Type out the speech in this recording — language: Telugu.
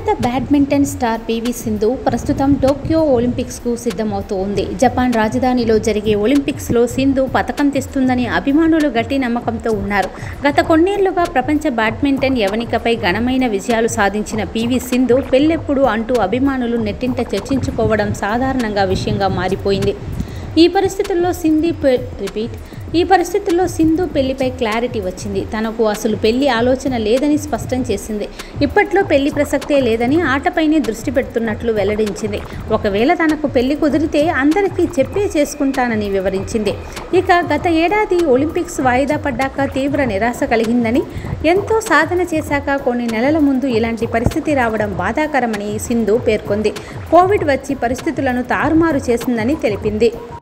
భారత బ్యాడ్మింటన్ స్టార్ పివి సింధు ప్రస్తుతం టోక్యో ఒలింపిక్స్కు సిద్ధమవుతూ ఉంది జపాన్ రాజధానిలో జరిగే ఒలింపిక్స్లో సింధు పథకం తెస్తుందని అభిమానులు గట్టి నమ్మకంతో ఉన్నారు గత కొన్నేళ్లుగా ప్రపంచ బ్యాడ్మింటన్ యవనికపై ఘనమైన విజయాలు సాధించిన పివి సింధు పెళ్ళెప్పుడు అంటూ అభిమానులు నెట్టింట చర్చించుకోవడం సాధారణంగా విషయంగా మారిపోయింది ఈ పరిస్థితుల్లో సింధు పె- రిపీట్ ఈ పరిస్థితుల్లో సింధు పెళ్లిపై క్లారిటీ వచ్చింది తనకు అసలు పెళ్లి ఆలోచన లేదని స్పష్టం చేసింది ఇప్పట్లో పెళ్లి ప్రసక్తే లేదని ఆటపైనే దృష్టి పెడుతున్నట్లు వెల్లడించింది ఒకవేళ తనకు పెళ్లి కుదిరితే అందరికీ చెప్పే చేసుకుంటానని వివరించింది ఇక గత ఏడాది ఒలింపిక్స్ వాయిదా పడ్డాక తీవ్ర నిరాశ కలిగిందని ఎంతో సాధన చేశాక కొన్ని నెలల ముందు ఇలాంటి పరిస్థితి రావడం బాధాకరమని సింధు పేర్కొంది కోవిడ్ వచ్చి పరిస్థితులను తారుమారు చేసిందని తెలిపింది